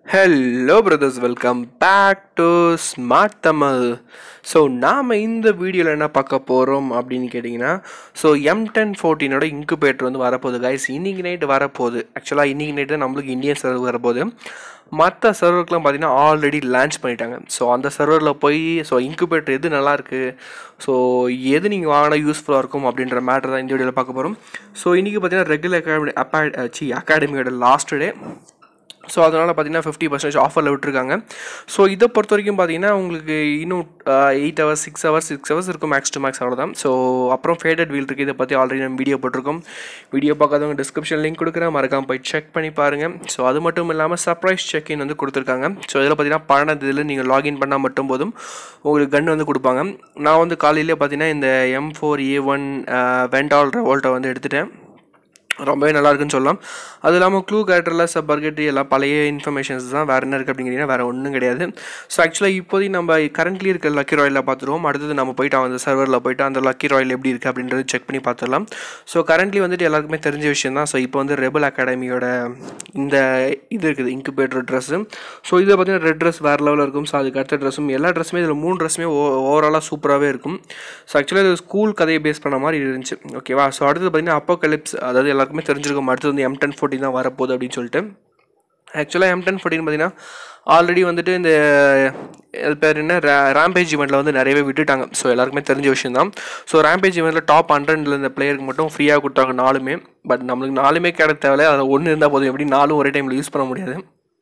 Hello brothers welcome back to smart Tamil so நாம் இந்த வீடியோவில் என்ன பார்க்க போகிறோம் அப்படின்னு கேட்டிங்கன்னா ஸோ எம் டென் ஃபோர்டீனோட இன்குபேட்டர் வந்து வரப்போகுது கைஸ் இன்னைக்கு நைட்டு வரப்போகுது ஆக்சுவலாக இன்னைக்கு நைட்டு தான் நம்மளுக்கு இந்தியன் சர்வர் வரப்போகுது மற்ற சர்வருக்குலாம் பார்த்தீங்கன்னா ஆல்ரெடி லான்ச் பண்ணிட்டாங்க ஸோ அந்த சர்வரில் போய் ஸோ இன்குபேட்டர் எது நல்லாயிருக்கு ஸோ எது நீங்கள் வாங்கினா யூஸ்ஃபுல்லாக இருக்கும் அப்படின்ற மேட்டர் தான் இந்த வீடியோவில் பார்க்க போகிறோம் ஸோ இன்றைக்கி பார்த்தீங்கன்னா ரெகுலர் அகாடமி அப்பா சி அகாடமியோட லாஸ்ட் டே ஸோ அதனால் பார்த்தீங்கன்னா ஃபிஃப்டி பர்சன்டேஜ் ஆஃபரில் விட்டுருக்காங்க ஸோ இதை பொறுத்த வரைக்கும் பார்த்தீங்கன்னா உங்களுக்கு இன்னும் eight hours six hours six hours இருக்கும் மேக்ஸ் டு மேக்ஸ் அவ்வளோதான் ஸோ அப்புறம் ஃபேடட் வீல் இருக்குது இதை பற்றி ஆல்ரெடி நம்ம வீடியோ போட்டிருக்கோம் வீடியோ பார்க்காதவங்க டிஸ்கிரிப்ஷன் லிங்க் கொடுக்குறேன் மறக்காம போய் செக் பண்ணி பாருங்கள் ஸோ அது மட்டும் இல்லாமல் சர்ப்ரைஸ் செக்இன் வந்து கொடுத்துருக்காங்க ஸோ இதில் பார்த்தீங்கன்னா பன்னெண்டு இதில் நீங்கள் லாகின் பண்ணால் மட்டும் போதும் உங்களுக்கு கன் வந்து கொடுப்பாங்க நான் வந்து காலையிலே பார்த்தீங்கன்னா இந்த M four A one vandal ரெவோல்ட்டை வந்து எடுத்துட்டேன் ரொம்பவே நல்லா இருக்குன்னு சொல்லலாம் அது இல்லாமல் க்ளூ கேரக்டரில் சப் பர்கெட்ரி எல்லாம் பழைய இன்ஃபர்மேஷன்ஸ் தான் வேறு என்ன இருக்குது அப்படிங்கிறீங்கன்னா வேறு ஒன்றும் கிடையாது ஸோ ஆக்சுவலாக இப்போதைக்கு நம்ம கரண்ட்லி இருக்க லக்கி ராயில் பார்த்துருவோம் அடுத்தது நம்ம போயிட்டு அந்த சர்வரில் போயிட்டு அந்த லக்கி ராயில் எப்படி இருக்குது அப்படின்றது செக் பண்ணி பார்த்துடலாம் ஸோ கரண்ட்லி வந்துட்டு எல்லாருக்குமே தெரிஞ்ச விஷயம் தான் ஸோ இப்போ வந்து ரெபல் அகாடமியோட இந்த இது இருக்குது இன்குபேட்டர் ட்ரெஸ்ஸு ஸோ இதில் பார்த்தீங்கன்னா ரெட் ட்ரெஸ் வேறு லெவலில் இருக்கும் ஸோ அதுக்கு அடுத்த ட்ரெஸ்ஸும் எல்லா ட்ரெஸ்ஸுமே இதில் மூணு ட்ரெஸ்ஸுமே ஓவராலாக சூப்பராகவே இருக்கும் ஸோ ஆக்சுவலாக இது ஸ்கூல் கதையை பேஸ் பண்ண மாதிரி இருந்துச்சு ஓகேவா ஸோ அடுத்தது பார்த்தீங்கன்னா அப்போ கலிப்ஸ் அதாவது எல்லாருக்குமே தெரிஞ்சிருக்கும் அடுத்தது வந்து எம் டென் ஃபோர்ட்டின் தான் வரப்போகுது அப்படின்னு சொல்லிட்டு ஆக்சுவலாக எம் டென் ஃபோர்ட்டின் பார்த்தீங்கன்னா ஆல்ரெடி வந்துட்டு இந்த அது பேர் என்ன ரேம்பேஜ் ஈவெண்ட்டில் வந்து நிறையவே விட்டுட்டாங்க ஸோ எல்லாருக்குமே தெரிஞ்ச விஷயம் தான் ஸோ ரேம்பேஜ் ஈவெண்ட்டில் டாப் ஹண்ட்ரட்ல இந்த பிளேயருக்கு மட்டும் ஃப்ரீயாக கொடுத்தாங்க நாலுமே பட் நம்மளுக்கு நாலுமே கிடைக்க தேவையில்ல அதில் ஒன்று இருந்தால் போதும் எப்படி நாலும் ஒரே டைமில் யூஸ் பண்ண முடியாது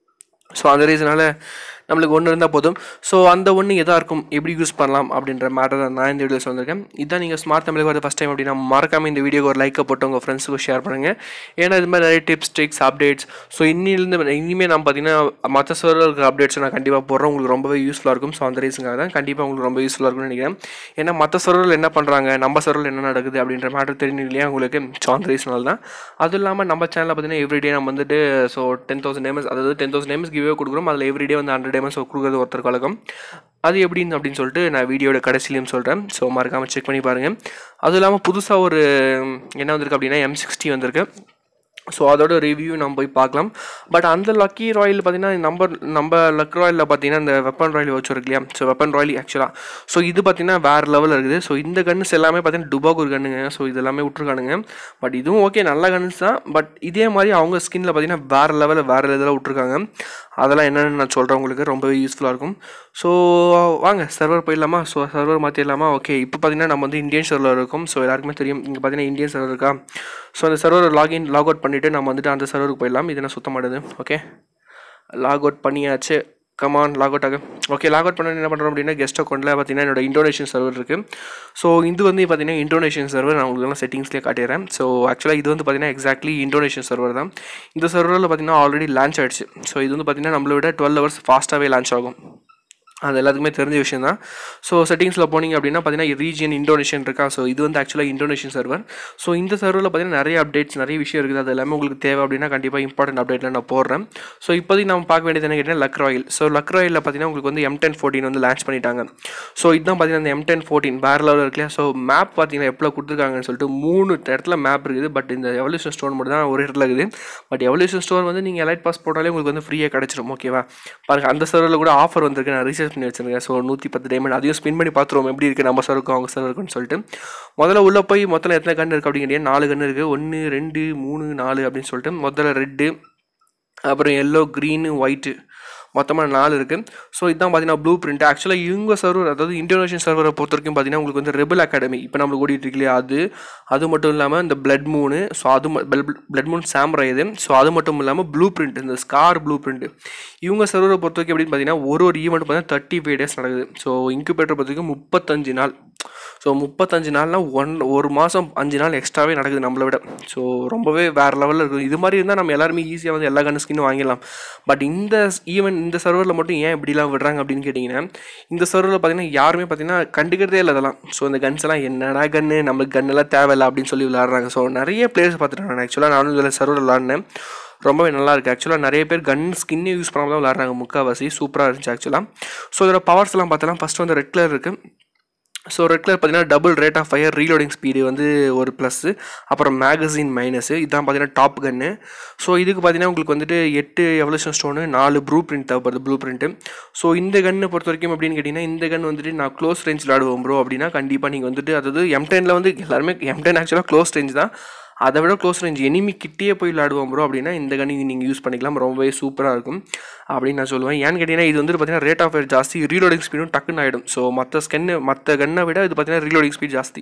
ஸோ அந்த ரீசனால் நம்மளுக்கு ஒன்று இருந்தால் போதும் ஸோ அந்த ஒன்று எதாக இருக்கும் எப்படி யூஸ் பண்ணலாம் அப்படின்ற மேட்டர் தான் நான் இந்த வீடியோஸ் வந்திருக்கேன் இதான் நீங்கள் ஸ்மார்ட் தமிழுக்கு வரது ஃபஸ்ட் டைம் அப்படின்னா மறக்காமல் இந்த வீடியோக்கு ஒரு லைக்கை போட்டு உங்கள் ஃப்ரெண்ட்ஸுக்கு ஷேர் பண்ணுங்கள் ஏன்னா இது மாதிரி நிறைய டிப்ஸ் ட்ரிக்ஸ் அப்டேட்ஸ் ஸோ இன்னிலேருந்து இனிமேல் நான் பார்த்தீங்கன்னா மற்ற சர்வருக்கு அப்டேட்ஸ் நான் கண்டிப்பாக போடுறேன் உங்களுக்கு ரொம்பவே யூஸ்ஃபுல்லாக இருக்கும் ஸோ அந்த ரீசனுக்காக தான் கண்டிப்பாக உங்களுக்கு ரொம்ப யூஸ்ஃபுல்லாக இருக்கும்னு நினைக்கிறேன் ஏன்னா மற்ற சர்வரில் என்ன பண்ணுறாங்க நம்ம சர்வரில் என்ன நடக்குது அப்படின்ற மேட்டர் தெரியும் இல்லையா உங்களுக்கு ஸோ அந்த ரீசனால் தான் அதுவும் இல்லாமல் நம்ம சேனலில் பார்த்தீங்கன்னா எவ்ரிடே நம்ம வந்துட்டு ஸோ டென் தௌசண்ட் டேமஸ் அதாவது டென் தௌசண்ட் டேமஸ் கிவே கொடுக்குறோம் அதில் எவ்ரிடே வந்து ஹண்ட்ரட் டேமஸ் கொடுக்குறது ஒருத்தர் கழகம் அது எப்படின்னு அப்படின்னு சொல்லிட்டு நான் வீடியோட கடைசிலையும் சொல்கிறேன் ஸோ மறக்காமல் செக் பண்ணி பாருங்கள் அதுவும் இல்லாமல் புதுசாக ஒரு என்ன வந்திருக்கு அப்படின்னா எம் சிக்ஸ்டி வந்திருக்கு ஸோ அதோட ரிவ்யூ நம்ம போய் பார்க்கலாம் பட் அந்த லக்கி ராயல் பார்த்தீங்கன்னா நம்ம நம்ம லக் ராயலில் பார்த்தீங்கன்னா இந்த வெப்பன் ராயல் வச்சு இருக்கு இல்லையா ஸோ வெப்பன் ராயல் ஆக்சுவலாக ஸோ இது பார்த்தீங்கன்னா வேறு லெவலில் இருக்குது ஸோ இந்த கன்ஸ் எல்லாமே பார்த்தீங்கன்னா டுபாகூர் கன்னுங்க ஸோ இது எல்லாமே விட்ருக்கானுங்க பட் இதுவும் ஓகே நல்ல கன்ஸ் தான் பட் இதே மாதிரி அவங்க ஸ்கின்னில் பார்த்தீங்கன்னா வேறு லெவலில் வேறு இதில் விட்ருக்காங்க அதெல்லாம் என்னென்னு நான் சொல்கிறேன் உங்களுக்கு ரொம்பவே யூஸ்ஃபுல்லாக இருக்கும் ஸோ வாங்க சர்வர் போயிடலாமா ஸோ சர்வர் மாற்றிடலாமா ஓகே இப்போ பார்த்தீங்கன்னா நம்ம வந்து இந்தியன் சர்வர் இருக்கும் ஸோ எல்லாருக்குமே தெரியும் இங்கே பார்த்தீங்கன்னா இந்தியன் சர்வர் இருக்கா ஸோ அந்த சர்வர் லாகின் லாக் அவுட் பண்ணிவிட்டு நம்ம வந்துட்டு அந்த சர்வருக்கு போயிடலாம் இது நான் சுத்தமானது ஓகே லாக் அவுட் பண்ணியாச்சு கமான் லாக் அவுட் ஆகும் ஓகே லாக் அவுட் பண்ண என்ன பண்ணுறோம் அப்படின்னா கெஸ்ட் அக்கௌண்ட்டில் பார்த்தீங்கன்னா என்னோட இண்டோனேஷன் சர்வர் இருக்குது ஸோ இது வந்து பார்த்தீங்கன்னா இண்டோனேஷன் சர்வர் நான் உங்களுக்கு செட்டிங்ஸ்லேயே காட்டிடுறேன் ஸோ ஆக்சுவலாக இது வந்து பார்த்தீங்கன்னா எக்ஸாக்ட்லி இண்டோனேஷன் சர்வர் தான் இந்த சர்வரில் பார்த்தீங்கன்னா ஆல்ரெடி லான்ச் ஆயிடுச்சு ஸோ இது வந்து பார்த்தீங்கன்னா நம்மளை விட டுவெல் ஹவர்ஸ் ஃபாஸ்ட்டாகவே லான்ச் ஆகும் அது எல்லாத்துக்குமே தெரிஞ்ச விஷயம் தான் ஸோ செட்டிங்ஸில் போனீங்க அப்படின்னா பார்த்தீங்கன்னா ரீஜியன் இண்டோனேஷன் இருக்கா ஸோ இது வந்து ஆக்சுவலாக இண்டோனேஷன் சர்வர் ஸோ இந்த சர்வரில் பார்த்தீங்கன்னா நிறைய அப்டேட்ஸ் நிறைய விஷயம் இருக்குது அது எல்லாமே உங்களுக்கு தேவை அப்படின்னா கண்டிப்பாக இம்பார்ட்டன்ட் அப்டேட்டில் நான் போடுறேன் ஸோ இப்போதைக்கு நம்ம பார்க்க வேண்டியது என்ன கேட்டீங்கன்னா luck royale so luck royale பார்த்தீங்கன்னா உங்களுக்கு வந்து எம் டென் ஃபோர்டீன் வந்து லான்ச் பண்ணிட்டாங்க ஸோ இதுதான் பார்த்தீங்கன்னா அந்த எம் டென் ஃபோர்டீன் வேறு லெவலில் இருக்கு ஸோ மேப் பார்த்தீங்கன்னா எப்போ கொடுத்துருக்காங்கன்னு சொல்லிட்டு மூணு இடத்துல மேப் இருக்குது பட் இந்த எவல்யூஷன் ஸ்டோர் மட்டும் தான் ஒரு இடத்துல இருக்குது பட் எவல்யூஷன் ஸ்டோர் வந்து நீங்கள் எலைட் பாஸ் போட்டாலே உங்களுக்கு வந்து ஃப்ரீயாக கிடச்சிரும் ஓகேவா பாருங்கள் அந்த சர்வரில் கூட ஆஃபர் வந்திருக்கு நான் ரிசர்ச் பண்ணி வச்சிருக்கேன் ஸோ நூற்றி பத்து டைமண்ட் அதையும் ஸ்பின் பண்ணி பார்த்துருவோம் எப்படி இருக்குது நம்ம சர்வருக்கும் அவங்க சர்வருக்குன்னு சொல்லிட்டு முதல்ல உள்ளே போய் மொத்தம் எத்தனை கன்று இருக்குது அப்படிங்கிறீங்க நாலு கன்று இருக்குது ஒன்று ரெண்டு மூணு நாலு அப்படின்னு சொல்லிட்டு முதல்ல ரெட்டு அப்புறம் எல்லோ க்ரீனு ஒயிட்டு மொத்தமாக நாலு இருக்குது ஸோ இதுதான் பார்த்தீங்கன்னா ப்ளூ பிரிண்ட் ஆக்சுவலாக இவங்க சர்வர் அதாவது இண்டோனேஷன் சர்வரை பொறுத்த வரைக்கும் பார்த்தீங்கன்னா உங்களுக்கு வந்து ரெபல் அகாடமி இப்போ நம்மளுக்கு ஓடிட்டு இருக்கு இல்லையா அது அது மட்டும் இல்லாமல் இந்த பிளட் மூணு ஸோ அது பிளட் மூன் சாம்ரா இது ஸோ அது மட்டும் இல்லாமல் ப்ளூ பிரிண்ட் இந்த ஸ்கார் ப்ளூ பிரிண்ட் இவங்க சர்வரை பொறுத்த வரைக்கும் எப்படின்னு பார்த்தீங்கன்னா ஒரு ஒரு ஈவெண்ட் பார்த்தீங்கன்னா தேர்ட்டி ஃபைவ் டேஸ் நடக்குது ஸோ இன்குபேட்டர் பொறுத்த வரைக்கும் முப்பத்தஞ்சு நாள் ஸோ முப்பத்தஞ்சு நாள்னால் ஒன் ஒரு மாதம் அஞ்சு நாள் எக்ஸ்ட்ராவே நடக்குது நம்மளை விட ஸோ ரொம்பவே வேறு லெவலில் இருக்குது இது மாதிரி இருந்தால் நம்ம எல்லாருமே ஈஸியாக வந்து எல்லா கன் ஸ்கின்னும் வாங்கிடலாம் பட் இந்த ஈவெண்ட் இந்த சர்வரில் மட்டும் ஏன் இப்படிலாம் விடுறாங்க அப்படின்னு கேட்டிங்கன்னா இந்த சர்வரில் பார்த்தீங்கன்னா யாருமே பார்த்தீங்கன்னா கண்டுக்கிறதே இல்லை அதெல்லாம் ஸோ இந்த கன்ஸ் எல்லாம் என்னடா கன்று நம்மளுக்கு கன்னெல்லாம் தேவையில்லை அப்படின்னு சொல்லி விளாட்றாங்க ஸோ நிறைய பிளேயர்ஸ் பார்த்துட்டு நான் ஆக்சுவலாக நானும் இதில் சர்வர் விளாட்னேன் ரொம்பவே நல்லா இருக்குது ஆக்சுவலாக நிறைய பேர் கன் ஸ்கின்னே யூஸ் பண்ணாமல் தான் விளாட்றாங்க முக்கால்வாசி சூப்பராக இருந்துச்சு ஆக்சுவலாக ஸோ இதோட பவர்ஸ்லாம் பார்த்தலாம் ஃபஸ்ட்டு வந்து ரெட் கலர் இருக்குது ஸோ ரெட் கலர் பார்த்தீங்கன்னா double rate of fire reloading speed வந்து ஒரு ப்ளஸ்ஸு அப்புறம் மேகசின் மைனஸு இதுதான் பார்த்தீங்கன்னா டாப் கன்னு ஸோ இதுக்கு பார்த்தீங்கன்னா உங்களுக்கு வந்துட்டு எட்டு எவல்யூஷன் ஸ்டோனு நாலு ப்ளூ பிரிண்ட் தேவைப்படுது ப்ளூ பிரிண்ட்டு ஸோ இந்த கன்னை பொறுத்த வரைக்கும் அப்படின்னு கேட்டிங்கன்னா இந்த கன் வந்துட்டு நான் க்ளோஸ் ரேஞ்ச் விளாடுவோம் ப்ரோ அப்படின்னா கண்டிப்பாக நீங்கள் வந்துட்டு அதாவது எம் டெனில் வந்து எல்லாருமே எம் டென் ஆக்சுவலாக க்ளோஸ் ரேஞ்ச் தான் அதை விட க்ளோஸ் ரேஞ்ச் எனிமி கிட்டேயே போய் விளாடுவோம் ப்ரோ அப்படின்னா இந்த கன் நீங்கள் யூஸ் பண்ணிக்கலாம் ரொம்பவே சூப்பராக இருக்கும் அப்படின்னு நான் சொல்லுவேன் ஏன்னு கேட்டிங்கன்னா இது வந்து பார்த்தீங்கன்னா ரேட் ஆஃப் ஃபயர் ஜாஸ்தி ரீலோடிங் ஸ்பீடும் டக்குன்னு ஆகிடும் ஸோ மற்ற ஸ்கென்னு மற்ற கன்னை விட இது பார்த்தீங்கன்னா ரீலோடிங் ஸ்பீட் ஜாஸ்தி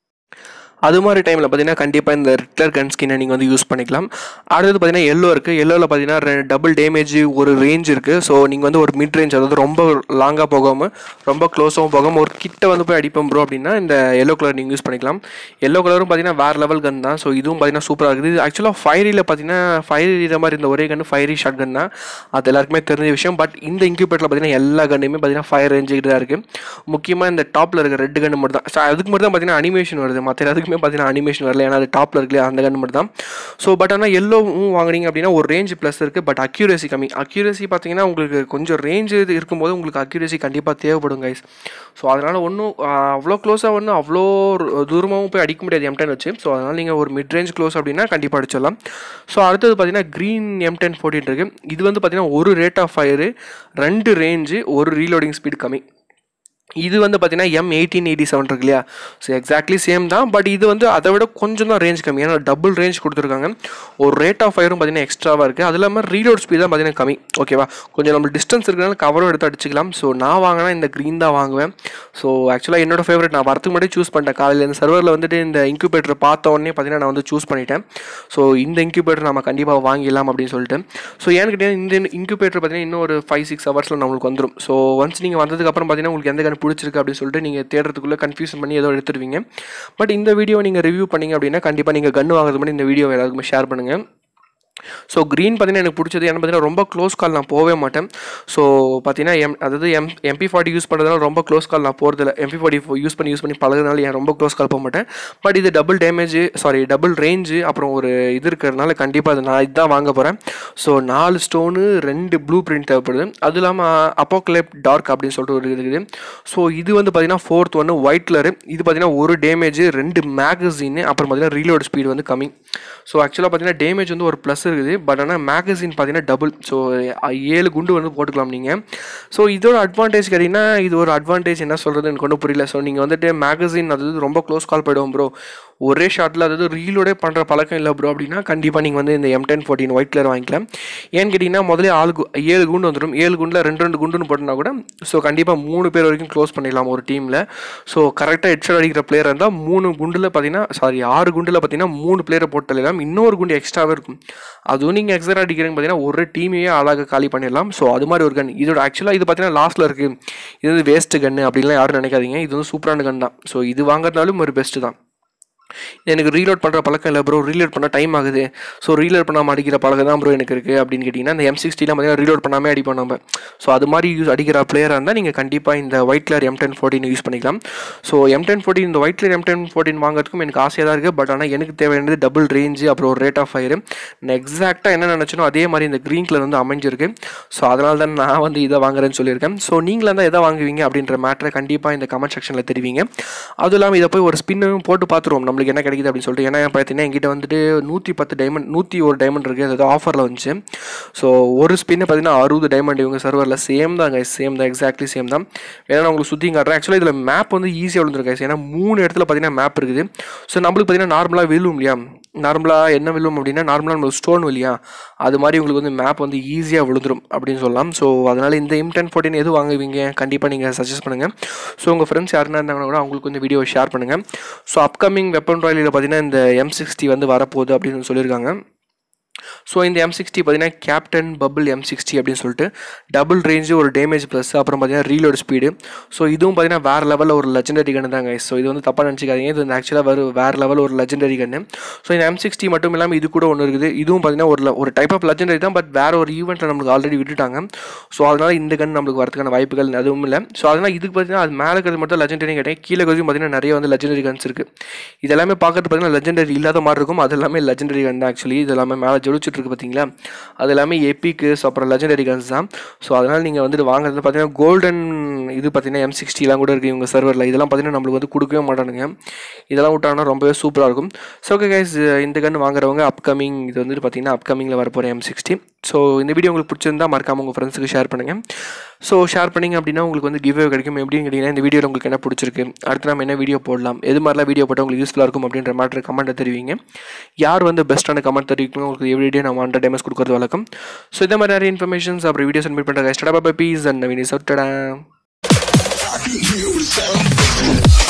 அது மாதிரி டைமில் பார்த்தீங்கன்னா கண்டிப்பாக இந்த ரெட்லர் கன் ஸ்கின்னை நீங்கள் வந்து யூஸ் பண்ணிக்கலாம் அடுத்தது பார்த்தீங்கன்னா எல்லோ இருக்குது எல்லோவில் பார்த்தீங்கன்னா டபுள் டேமேஜ் ஒரு ரேஞ்ச் இருக்குது ஸோ நீங்கள் வந்து ஒரு மிட் ரேஞ்ச் அதாவது ரொம்ப லாங்காக போகாமல் ரொம்ப க்ளோஸாகவும் போகாமல் ஒரு கிட்ட வந்து போய் அடிப்போம் ப்ரோ அப்படின்னா இந்த எல்லோ கலர் நீங்கள் யூஸ் பண்ணிக்கலாம் எல்லோ கலரும் பார்த்தீங்கன்னா வேறு லெவல் கன் தான் ஸோ இதுவும் பார்த்தீங்கன்னா சூப்பராக இருக்குது இது ஆக்சுவலாக ஃபைரியில் பார்த்தீங்கன்னா ஃபைரி மாதிரி இந்த ஒரே கன்று ஃபைரி ஷாட் கன் தான் அது எல்லாருக்குமே தெரிஞ்ச விஷயம் பட் இந்த இன்க்யூபேட்டில் பார்த்தீங்கன்னா எல்லா கன்னுமே பார்த்தீங்கன்னா ஃபயர் ரேஞ்சுக்கிட்டு தான் இருக்குது முக்கியமாக இந்த டாப்பில் இருக்க ரெட் கன்று மட்டும் தான் ஸோ அதுக்கு மட்டும் தான் பார்த்தீங்கன்னா அனிமேஷன் வருது மற்ற எல்லாத்துக்குமே பார்த்தீங்கன்னா அனிமேஷன் வரல ஏன்னா அது டாப்பில் இருக்கு அந்த கன்று மட்டும் தான் ஸோ பட் ஆனால் எல்லோவும் வாங்குனீங்க அப்படின்னா ஒரு ரேஞ்ச் ப்ளஸ் இருக்குது பட் அக்யூரேசி கம்மி அக்யூரேசி பார்த்தீங்கன்னா உங்களுக்கு கொஞ்சம் ரேஞ்ச் இது இருக்கும்போது உங்களுக்கு அக்யூரேசி கண்டிப்பாக தேவைப்படும் கைஸ் ஸோ அதனால் ஒன்றும் அவ்வளோ க்ளோஸாக ஒன்றும் அவ்வளோ தூரமாகவும் போய் அடிக்க முடியாது எம் டென் வச்சு ஸோ அதனால் நீங்கள் ஒரு மிட் ரேஞ்ச் க்ளோஸ் அப்படின்னா கண்டிப்பாக அடிச்சிடலாம் ஸோ அடுத்தது பார்த்தீங்கன்னா க்ரீன் எம் டென் ஃபோர்டின் இருக்குது இது வந்து பார்த்தீங்கன்னா ஒரு ரேட் ஆஃப் ஃபயரு ரெண்டு ரேஞ்சு ஒரு ரீலோடிங் ஸ்பீடு கம்மி இது வந்து பார்த்தீங்கன்னா எம் எயிட்டீன் எயிட்டி செவன் இருக்கு இல்லையா ஸோ எக்ஸாக்ட்லி சேம் தான் பட் இது வந்து அதை விட கொஞ்சம் தான் ரேஞ்ச் கம்மி ஏன்னா டபுள் ரேஞ்ச் கொடுத்துருக்காங்க ஒரு ரேட் ஆஃப் ஃபயரும் பார்த்தீங்கன்னா எக்ஸ்ட்ராவாக இருக்குது அது இல்லாமல் ரீலோட் ஸ்பீட் தான் பார்த்தீங்கன்னா கம்மி ஓகேவா கொஞ்சம் நம்ம டிஸ்டன்ஸ் இருக்கிறனால கவரும் எடுத்து அடிச்சிக்கலாம் ஸோ நான் வாங்கினா இந்த க்ரீன் தான் வாங்குவேன் ஸோ ஆக்சுவலாக என்னோட ஃபேவரட் நான் வரத்துக்கு முன்னாடி சூஸ் பண்ணிட்டேன் காலையில் இந்த சர்வரில் வந்துட்டு இந்த இன்க்யூபேட்டர் பார்த்த உடனே பார்த்தீங்கன்னா நான் வந்து சூஸ் பண்ணிட்டேன் ஸோ இந்த இன்க்யூபேட்டர் நம்ம கண்டிப்பாக வாங்கிடலாம் அப்படின்னு சொல்லிட்டு ஸோ ஏன்னு கேட்டீங்கன்னா இந்த இன்க்யூபேட்டர் பார்த்தீங்கன்னா இன்னும் ஒரு ஃபைவ் சிக்ஸ் ஹவர்ஸில் நம்மளுக்கு வந்துடும் ஸோ ஒன்ஸ் நீங்கள் வந்ததுக்கப்புறம் பார்த்தீங்கன்னா உங்களுக்கு எந்த கன் பிடிச்சிருக்கு அப்படின்னு சொல்லிட்டு நீங்கள் தேடுறதுக்குள்ளே கன்ஃபியூஷன் பண்ணி ஏதோ எடுத்துருவீங்க பட் இந்த வீடியோ நீங்கள் ரிவ்யூ பண்ணீங்க அப்படின்னா கண்டிப்பாக நீங்கள் கன்று வாங்குறது முன்னாடி இந்த வீடியோ எல்லாருக்குமே ஷேர் பண்ணுங்கள் ஸோ க்ரீன் பார்த்தீங்கன்னா எனக்கு பிடிச்சது ஏன்னா பார்த்தீங்கன்னா ரொம்ப க்ளோஸ் கால் நான் போகவே மாட்டேன் ஸோ பார்த்தீங்கன்னா எம் அதாவது எம் எம்பி ஃபார்ட்டி யூஸ் பண்ணுறதுனால ரொம்ப க்ளோஸ் கால் நான் போகிறதில்ல எம்பி ஃபார்ட்டி யூஸ் பண்ணி யூஸ் பண்ணி பழகுறதுனால ஏன் ரொம்ப க்ளோஸ் கால் போக மாட்டேன் பட் இது double damage sorry double range அப்புறம் ஒரு இது இருக்கிறதுனால கண்டிப்பாக அது நான் இதுதான் வாங்க போகிறேன் ஸோ நாலு ஸ்டோனு ரெண்டு ப்ளூ பிரிண்ட் தேவைப்படுது அது இல்லாமல் அப்போக்லேப் டார்க் அப்படின்னு சொல்லிட்டு ஒரு இது இருக்குது ஸோ இது வந்து பார்த்தீங்கன்னா ஃபோர்த் ஒன்று ஒயிட் கலரு இது பார்த்தீங்கன்னா ஒரு டேமேஜ் ரெண்டு மேகசின் அப்புறம் பார்த்தீங்கன்னா ரீலோட் ஸ்பீடு வந்து கம்மி ஸோ ஆக்சுவலாக பார்த்தீங்கன்னா டேமேஜ் வந்து ஒரு ப்ளஸ் இருக்குது பட் ஆனால் மேகசின் பார்த்தீங்கன்னா டபுள் ஸோ ஏழு குண்டு வந்து போட்டுக்கலாம் நீங்கள் ஸோ இதோட அட்வான்டேஜ் கேட்டிங்கன்னா இது ஒரு அட்வான்டேஜ் என்ன சொல்கிறது எனக்கு ஒன்றும் புரியல ஸோ நீங்கள் வந்துட்டு மேகசின் அதாவது ரொம்ப க்ளோஸ் கால் போயிடுவோம் ப்ரோ ஒரே ஷாட்டில் அதாவது ரீலோடே பண்ணுற பழக்கம் இல்லை ப்ரோ அப்படின்னா கண்டிப்பாக நீங்கள் வந்து இந்த M ten fourteen white colour வாங்கிக்கலாம் ஏன்னு கேட்டிங்கன்னா முதல்ல ஆளு கு- ஏழு குண்டு வந்துடும் ஏழு குண்டில் ரெண்டு ரெண்டு குண்டுன்னு போட்டோம்னா கூட ஸோ கண்டிப்பாக மூணு பேர் வரைக்கும் க்ளோஸ் பண்ணிடலாம் ஒரு டீமில் ஸோ கரெக்டாக ஹெட்ஷாட் அடிக்கிற பிளேயர் இருந்தால் மூணு குண்டில் பார்த்தீங்கன்னா சாரி ஆறு குண்டில் பார்த்தீங்கன்னா மூணு பிளேயரை போட்டு தள்ளலாம் இன்னொரு குண்டு எக்ஸ்ட்ராவே இருக்கும் அதுவும் நீங்கள் எக்ஸாக்ட் அடிக்கிறீங்க பார்த்தீங்கன்னா ஒரு டீமையே அழகாக காலி பண்ணிடலாம் ஸோ அது மாதிரி ஒரு கன் இதோட ஆக்சுவலாக இது பார்த்தீங்கன்னா லாஸ்ட்டில் இருக்குது இது வந்து வேஸ்ட்டு கன்று அப்படின்லாம் யாரும் நினைக்காதீங்க இது வந்து சூப்பரான கன் தான் ஸோ இது வாங்குறதுனாலும் ஒரு பெஸ்ட்டு தான் எனக்கு ரீலோட் பண்ணுற பழக்கம் இல்லை ப்ரோ ரீலோட் பண்ண டைம் ஆகுது ஸோ ரீலோட் பண்ணாமல் அடிக்கிற பழக்கம் தான் ப்ரோ எனக்கு இருக்குது அப்படின்னு கேட்டிங்கன்னா இந்த எம் சிக்ஸ்டிலாம் பார்த்தீங்கன்னா ரீலோட் பண்ணாமல் அடிப்போம் நம்ம ஸோ அது மாதிரி யூஸ் அடிக்கிற பிளேயராக இருந்தால் நீங்கள் கண்டிப்பாக இந்த white colour M ten fourteen use பண்ணிக்கலாம் ஸோ எம் டென் ஃபோர்டின் இந்த white colour M ten fourteen வாங்குறதுக்கும் எனக்கு ஆசையாக தான் இருக்குது பட் ஆனால் எனக்கு தேவையானது டபுள் ரேஞ்சு அப்புறம் ஒரு ரேட் ஆஃப் ஃபயர் நான் எக்ஸாக்டாக என்ன நினச்சனோ அதே மாதிரி இந்த க்ரீன் கலர் வந்து அமைஞ்சிருக்கு ஸோ அதனால தான் நான் வந்து இதை வாங்குறேன்னு சொல்லியிருக்கேன் ஸோ நீங்களாக தான் எதை வாங்குவீங்க அப்படின்ற மேட்டரை கண்டிப்பாக இந்த கமெண்ட் செக்ஷனில் தெரிவிங்க அதுவும் இல்லாமல் இதை போய் ஒரு ஸ்பின்னும் போட்டு பார்த்துருவோம் நம்மளுக்கு என்ன கிடைக்குது அப்படின்னு சொல்லிட்டு ஏன்னா பார்த்தீங்கன்னா என்கிட்ட வந்துட்டு நூற்றி பத்து டைமண்ட் நூற்றி ஒரு டைமண்ட் இருக்குது அது ஆஃபரில் வந்துச்சு ஸோ ஒரு ஸ்பின்னு பார்த்தீங்கன்னா அறுபது டைமண்ட் இவங்க சர்வரில் சேம் தான் கைஸ் சேம் தான் எக்ஸாக்ட்லி சேம் தான் வேணா நான் உங்களுக்கு சுற்றி காட்டுறேன் ஆக்சுவலாக இதில் மேப் வந்து ஈஸியாக விழுந்துருக்கு guys. ஏன்னா மூணு இடத்துல பார்த்தீங்கன்னா மேப் இருக்குது ஸோ நம்மளுக்கு பார்த்தீங்கன்னா நார்மலாக விழுவும் இல்லையா நார்மலாக என்ன விழுவும் அப்படின்னா நார்மலாக நம்மளுக்கு ஸ்டோன் இல்லையா அது மாதிரி உங்களுக்கு வந்து மேப் வந்து ஈஸியாக விழுந்துரும் அப்படின்னு சொல்லலாம் ஸோ அதனால் இந்த எம் டென் ஃபோர்டின் எது வாங்குவீங்க கண்டிப்பாக நீங்கள் சஜஸ்ட் பண்ணுங்கள் ஸோ உங்கள் ஃப்ரெண்ட்ஸ் யாருன்னா இருந்தாங்கன்னா கூட அவங்களுக்கு வந்து வீடியோ ஷேர் பண்ணுங்கள் ஸோ அப்கமிங் வெப்பன் ராயலில் பார்த்தீங்கன்னா இந்த எம் சிக்ஸ்டி வந்து வரப்போகுது அப்படின்னு சொல்லியிருக்காங்க ஸோ இந்த எம் சிக்ஸ்டி பார்த்தீங்கன்னா கேப்டன் பபிள் எம் சிக்ஸ்டி அப்படின்னு சொல்லிட்டு டபுள் ரேஞ்சு ஒரு டேமேஜ் ப்ளஸ் அப்புறம் பார்த்தீங்கன்னா ரீலோட் ஸ்பீடு ஸோ இதுவும் பார்த்தீங்கன்னா வேறு லெவலில் ஒரு லெஜெண்டரி கன்று தாங்க ஸோ இது வந்து தப்பாக நினச்சிக்காதீங்க இது வந்து ஆக்சுவலாக வேறு வேறு லெவல் ஒரு லெஜெண்டரி கன்று ஸோ இந்த எம் சிக்ஸ்டி மட்டும் இல்லாமல் இது கூட ஒன்று இருக்குது இதுவும் பார்த்தீங்கன்னா ஒரு le- ஒரு டைப் ஆஃப் லெஜெண்டரி தான் பட் வேறு ஒரு ஈவெண்ட்டில் நம்மளுக்கு ஆல்ரெடி விட்டுட்டாங்க ஸோ அதனால் இந்த கன் நம்மளுக்கு வரதுக்கான வாய்ப்புகள் அதுவும் இல்லை ஸோ அதனால் இதுக்கு பார்த்தீங்கன்னா அது மேலே இருக்கிறது மட்டும் லெஜெண்டரி கேட்டேன் கீழே இருக்கிறது பார்த்தீங்கன்னா நிறைய வந்து லெஜெண்டரி கன்ஸ் இருக்குது இது எல்லாமே பார்க்கறது பார்த்தீங்கன்னா லெஜெண்டரி இல்லாத மாதிரி இருக்கும் அது எல்லாமே லெஜெண்டரி கன் தான் ஆக்சுவலி இது எல்லாமே மேலே ஜொலிச்சுட்டு இருக்கு பார்த்தீங்களா அது எல்லாமே எப்பிக்கு ஸோ அப்புறம் லெஜண்டரி கன்ஸ் தான் ஸோ அதனால் நீங்கள் வந்துட்டு வாங்குறது பார்த்தீங்கன்னா கோல்டன் இது பார்த்தீங்கன்னா எம் சிக்ஸ்டிலாம் கூட இருக்குது இவங்க சர்வரில் இதெல்லாம் பார்த்தீங்கன்னா நம்மளுக்கு வந்து கொடுக்கவே மாட்டானுங்க இதெல்லாம் விட்டாங்கன்னா ரொம்பவே சூப்பராக இருக்கும் ஸோ ஓகே கைஸ் இந்த கன் வாங்குறவங்க அப்கமிங் இது வந்துட்டு பார்த்தீங்கன்னா அப்கமிங்கில் வரப்போகிற எம் சிக்ஸ்டி ஸோ இந்த வீடியோ உங்களுக்கு பிடிச்சிருந்தா மறக்காம உங்கள் ஃப்ரெண்ட்ஸுக்கு ஷேர் பண்ணுங்கள் ஸோ ஷேர் பண்ணிங்க அப்படின்னா உங்களுக்கு வந்து கிவ்வே கிடைக்கும் எப்படின்னு கேட்டிங்கன்னா இந்த வீடியோவில் உங்களுக்கு என்ன பிடிச்சிருக்கு அடுத்து நம்ம என்ன வீடியோ போடலாம் எது மாதிரிலாம் வீடியோ போட்டால் உங்களுக்கு யூஸ்ஃபுல்லாக இருக்கும் அப்படின்ற மாதிரி கமெண்ட்டை தெரிவிங்க யார் வந்து பெஸ்ட்டான கமெண்ட் தெரிவிக்கணும் உங்களுக்கு எவ்ரிடே நம்ம ஹண்ட்ரட் டைமஸ் கொடுக்குறது வழக்கம் ஸோ இந்த மாதிரி நிறைய இன்ஃபர்மேஷன்ஸ் அப்புறம் வீடியோஸ் சப்மிட் பண்ணுற ஸ்டடா பை பீஸ் அண்ட் நவீனி சொட்டடா I can hear the sound.